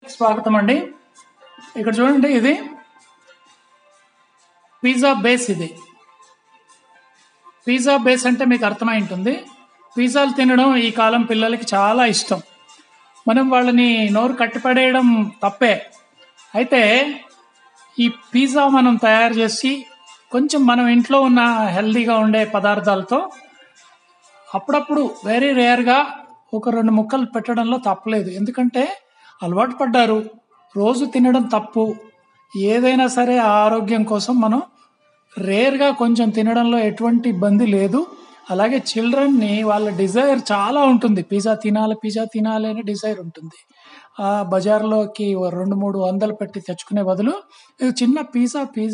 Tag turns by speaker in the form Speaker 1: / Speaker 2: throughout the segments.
Speaker 1: స్వాగతం అండి ఇక్కడ చూడండి ఇది పిజ్జా బేస్ ఇది పిజ్జా బేస్ అంటే మీకు అర్థమై ఉంటుంది పిజ్జాలు తినడం ఈ కాలం పిల్లలకి చాలా ఇష్టం మనం వాళ్ళని నోరు కట్టిపడేయడం తప్పే అయితే ఈ పిజ్జా మనం తయారు చేసి కొంచెం మనం ఇంట్లో ఉన్న హెల్తీగా ఉండే పదార్థాలతో అప్పుడప్పుడు వెరీ రేర్గా ఒక రెండు ముక్కలు పెట్టడంలో తప్పలేదు ఎందుకంటే అలవాటు పడ్డారు రోజు తినడం తప్పు ఏదైనా సరే ఆరోగ్యం కోసం మనం రేర్గా కొంచెం తినడంలో ఎటువంటి ఇబ్బంది లేదు అలాగే చిల్డ్రన్ని వాళ్ళ డిజైర్ చాలా ఉంటుంది పిజ్జా తినాలి పిజ్జా తినాలి అనే డిజైర్ ఉంటుంది ఆ బజార్లోకి ఓ రెండు మూడు వందలు పెట్టి తెచ్చుకునే బదులు ఇది చిన్న పిజ్జా పిజ్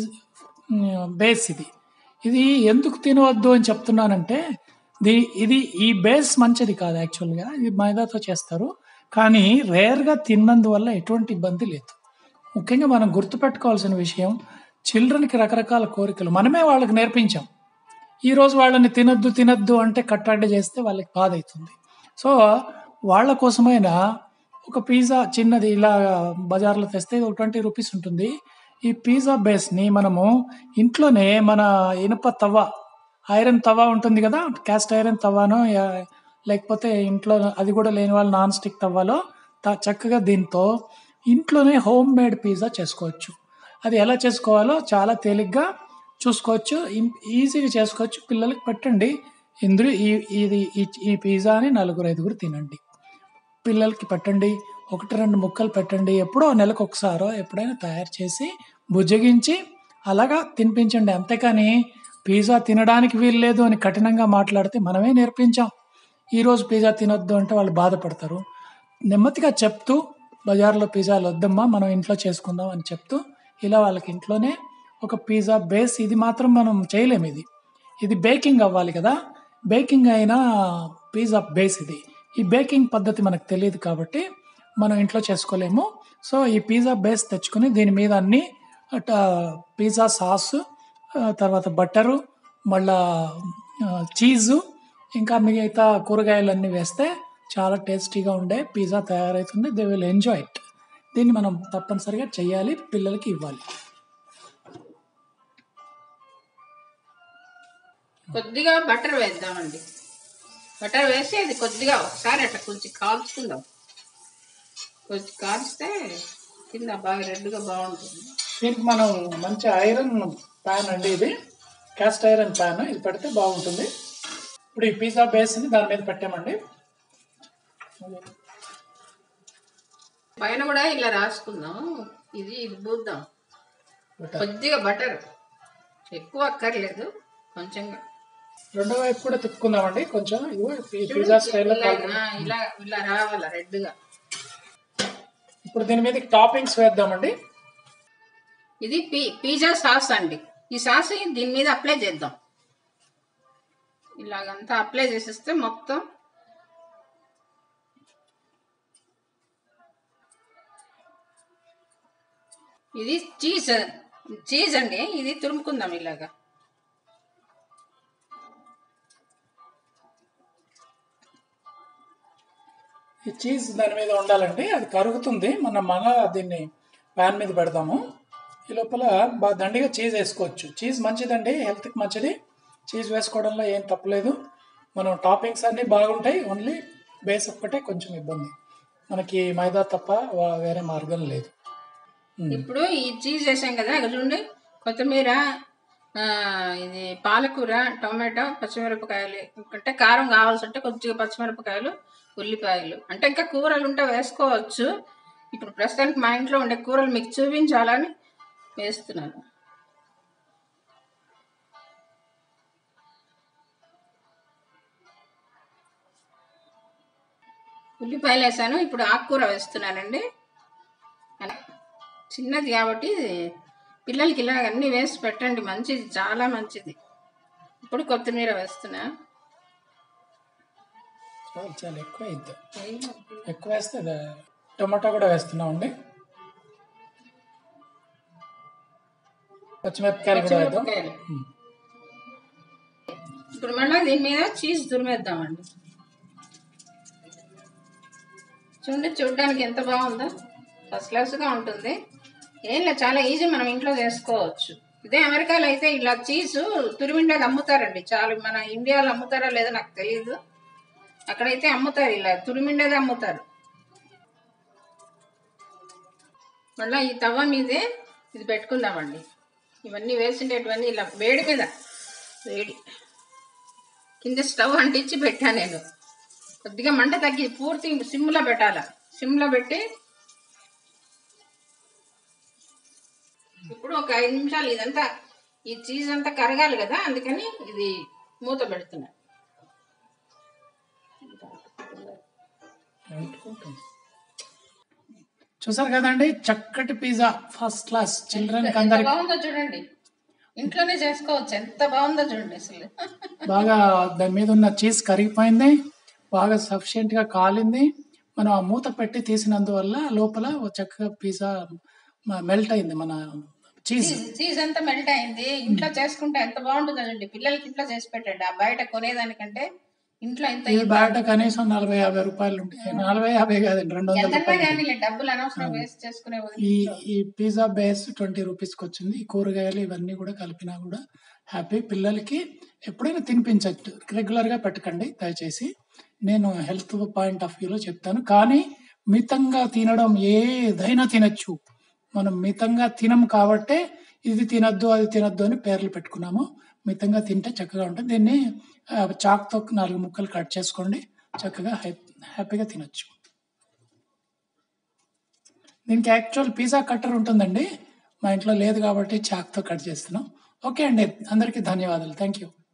Speaker 1: బేస్ ఇది ఇది ఎందుకు తినవద్దు అని చెప్తున్నానంటే ది ఇది ఈ బేస్ మంచిది కాదు యాక్చువల్గా ఇది మైదాతో చేస్తారు కానీ రేర్గా తిన్నందువల్ల ఎటువంటి ఇబ్బంది లేదు ముఖ్యంగా మనం గుర్తుపెట్టుకోవాల్సిన విషయం చిల్డ్రన్కి రకరకాల కోరికలు మనమే వాళ్ళకి నేర్పించాం ఈ రోజు వాళ్ళని తినొద్దు తినొద్దు అంటే కట్టడి చేస్తే వాళ్ళకి బాధ అవుతుంది సో వాళ్ళ కోసమైనా ఒక పిజ్జా చిన్నది ఇలా బజార్లో తెస్తే ఒక ట్వంటీ రూపీస్ ఉంటుంది ఈ పిజ్జా బేస్ని మనము ఇంట్లోనే మన ఇనుప తవ్వ ఐరన్ తవా ఉంటుంది కదా క్యాస్ట్ ఐరన్ తవానో యా- లేకపోతే ఇంట్లో అది కూడా లేని వాళ్ళు నాన్ స్టిక్ తవ్వాలో త- చక్కగా దీంతో ఇంట్లోనే హోమ్ మేడ్ పిజ్జా చేసుకోవచ్చు అది ఎలా చేసుకోవాలో చాలా తేలిగ్గా చూసుకోవచ్చు ఇం- ఈజీగా చేసుకోవచ్చు పిల్లలకి పెట్టండి ఇందులో ఈ ఇది ఈ- ఈ పిజ్జాని నలుగురు ఐదుగురు తినండి పిల్లలకి పెట్టండి ఒకటి రెండు ముక్కలు పెట్టండి ఎప్పుడో నెలకు ఒకసారో ఎప్పుడైనా తయారు చేసి బుజ్జగించి అలాగా తినిపించండి అంతేకాని పిజ్జా తినడానికి వీలు లేదు అని కఠినంగా మాట్లాడితే మనమే నేర్పించాం ఈరోజు పిజ్జా తినొద్దు అంటే వాళ్ళు బాధపడతారు నెమ్మదిగా చెప్తూ బజార్లో పిజ్జాలు వద్దమ్మా మనం ఇంట్లో చేసుకుందాం అని చెప్తూ ఇలా వాళ్ళకి ఇంట్లోనే ఒక పిజ్జా బేస్ ఇది మాత్రం మనం చేయలేము ఇది ఇది బేకింగ్ అవ్వాలి కదా బేకింగ్ అయినా పిజ్జా బేస్ ఇది ఈ బేకింగ్ పద్ధతి మనకు తెలియదు కాబట్టి మనం ఇంట్లో చేసుకోలేము సో ఈ పిజ్జా బేస్ తెచ్చుకొని దీని మీద అన్ని అట పిజ్జా సాస్ తర్వాత బట్టరు మళ్ళా ఆ, చీజు ఇంకా మిగతా కూరగాయలన్నీ వేస్తే చాలా టేస్టీగా ఉండే పిజ్జా తయారవుతుంది దే విల్ ఎంజాయ్ ఇట్ దీన్ని మనం తప్పనిసరిగా చేయాలి పిల్లలకి ఇవ్వాలి
Speaker 2: కొద్దిగా బటర్ వేద్దామండి బటర్ వేసి అది కొద్దిగా ఒకసారి అట్లా కొంచెం కాల్చుకుందాం కొంచెం కాల్స్తే కింద బాగా రెడ్గా బాగుంటుంది
Speaker 1: దీనికి మనం మంచి ఐరన్ ప్యాన్ అండి ఇది క్యాస్ట్ ఐరన్ ప్యాన్ ఇది పెడితే బాగుంటుంది ఇప్పుడు ఈ పిజ్జా బేస్ని దాని మీద పెట్టామండి
Speaker 2: పైన కూడా ఇలా రాసుకుందాం ఇది ఇది పూద్దాం కొద్దిగా బటర్ ఎక్కువ అక్కర్లేదు కొంచెంగా
Speaker 1: రెండో వైపు కూడా తిప్పుకుందామండి కొంచెం ఇదిగో ఈ పిజ్జా స్టైల్లో
Speaker 2: ఇలా
Speaker 1: కాల్చుకుందాం.
Speaker 2: ఆ, ఇలా ఇలా రావాల రెడ్గా
Speaker 1: ఇప్పుడు దీని మీద టాపింగ్స్ వేద్దామండి
Speaker 2: ఇది పీ పిజ్జా సాస్ అండి ఈ సాస్ దీని మీద అప్లై చేద్దాం ఇలాగంతా అప్లై చేసేస్తే మొత్తం ఇది చీజ్ చీజ్ అండి ఇది తురుముకుందాం ఇలాగా
Speaker 1: ఈ చీజ్ దాని మీద ఉండాలండి అది కరుగుతుంది మనం మళ్ళా దీన్ని ప్యాన్ మీద పెడదాము ఈ లోపల బాగా దండిగా చీజ్ వేసుకోవచ్చు చీజ్ మంచిదండి హెల్త్కి మంచిది చీజ్ వేసుకోవడంలో ఏం తప్పలేదు మనం టాపింగ్స్ అన్నీ బాగుంటాయి ఓన్లీ బేస్ ఒక్కటే కొంచెం ఇబ్బంది మనకి మైదా తప్ప వా- వేరే మార్గం లేదు
Speaker 2: ఇప్పుడు ఈ చీజ్ వేసాం కదా ఇక్కడ చూడండి కొత్తిమీర ఆ, ఇది పాలకూర టొమాటో పచ్చిమిరపకాయలు అంటే కారం కావాల్సి ఉంటే కొద్దిగా పచ్చిమిరపకాయలు ఉల్లిపాయలు అంటే ఇంకా కూరలు ఉంటే వేసుకోవచ్చు ఇప్పుడు ప్రస్తుతానికి మా ఇంట్లో ఉండే కూరలు మీకు చూపించాలని వేస్తున్నాను ఉల్లిపాయలు వేసాను ఇప్పుడు ఆకుకూర వేస్తున్నానండి అలా చిన్నది కాబట్టి పిల్లలకి ఇలా అన్నీ వేసి పెట్టండి మంచిది చాలా మంచిది ఇప్పుడు కొత్తిమీర వేస్తున్నా
Speaker 1: చాలా చాలా ఎక్కువ అయింది ఎక్కువ వేస్తే అది టమాటా కూడా వేస్తున్నామండి పచ్చిమిరపకాయలు కూడా వేద్దాం
Speaker 2: పచ్చిమిరపకాయలు ఇప్పుడు మళ్ళీ దీని మీద చీజ్ తురిమేద్దామండి చూడండి చూడడానికి ఎంత బాగుందో ఫస్ట్ క్లాస్గా ఉంటుంది ఏం లేదు చాలా ఈజీ మనం ఇంట్లో చేసుకోవచ్చు ఇదే అమెరికాలో అయితే ఇలా చీజ్ తురిమిండేది అమ్ముతారండి చాలా మన ఇండియాలో అమ్ముతారా లేదో నాకు తెలియదు అక్కడైతే అమ్ముతారు ఇలా తురిమిండేది అమ్ముతారు మళ్ళీ ఈ తవ్వ మీదే ఇది పెట్టుకుందామండి ఇవన్నీ వేసిండేటివన్నీ ఇలా వేడి మీద వేడి కింద స్టవ్ అంటించి పెట్టా నేను కొద్దిగా మంట తగ్గి పూర్తి సిమ్లో పెట్టాల సిమ్లో పెట్టి ఇప్పుడు ఒక ఐదు నిమిషాలు ఇదంతా ఈ చీజ్ అంతా కరగాలి కదా అందుకని ఇది మూత పెడుతున్నా
Speaker 1: చూసారు కదండి చక్కటి పిజ్జా ఫస్ట్ క్లాస్ చిల్డ్రన్
Speaker 2: ఎంత
Speaker 1: అందరికి
Speaker 2: బాగుందో చూడండి ఇంట్లోనే చేసుకోవచ్చు ఎంత బాగుందో చూడండి అసలు
Speaker 1: బాగా దాని మీద ఉన్న చీజ్ కరిగిపోయింది బాగా సఫిషియెంట్ గా కాలింది మనం ఆ మూత పెట్టి తీసినందువల్ల లోపల ఓ చక్కగా పిజ్జా మెల్ట్ అయింది మన చీజ్
Speaker 2: చీజ్ చీజ్ అంతా మెల్ట్ అయింది ఇంట్లో చేసుకుంటే ఎంత బాగుంటుందో చూడండి పిల్లలకి ఇంట్లో చేసి పెట్టండి ఆ బయట కొనేదానికంటే ఇంట్లో ఎంత
Speaker 1: ఇది బయట కనీసం నలభై యాభై రూపాయలు ఉంటాయి నలభై యాభై కాదండి రెండు వందల
Speaker 2: ఎంతన్నా
Speaker 1: రూపాయలు
Speaker 2: కానీ డబ్బులు అనవసరం వేస్ట్ చేసుకునే బదులు
Speaker 1: ఈ ఈ పిజ్జా బేస్ ట్వంటీ రూపీస్కి వచ్చింది ఈ కూరగాయలు ఇవన్నీ కూడా కలిపినా కూడా హ్యాపీ పిల్లలకి ఎప్పుడైనా తినిపించచ్చు రెగ్యులర్గా పెట్టకండి దయచేసి నేను హెల్త్ పాయింట్ ఆఫ్ వ్యూలో చెప్తాను కానీ మితంగా తినడం ఏదైనా తినచ్చు మనం మితంగా తినం కాబట్టే ఇది తినద్దు అది తినద్దు అని పేర్లు పెట్టుకున్నాము మితంగా తింటే చక్కగా ఉంటుంది దీన్ని ఆ, చాక్తో నాలుగు ముక్కలు కట్ చేసుకోండి చక్కగా హ్యాపీ హ్యాపీగా తినచ్చు దీనికి యాక్చువల్ పిజ్జా కట్టర్ ఉంటుందండి మా ఇంట్లో లేదు కాబట్టి చాక్తో కట్ చేస్తున్నాం ఓకే అండి అందరికీ ధన్యవాదాలు థ్యాంక్ యూ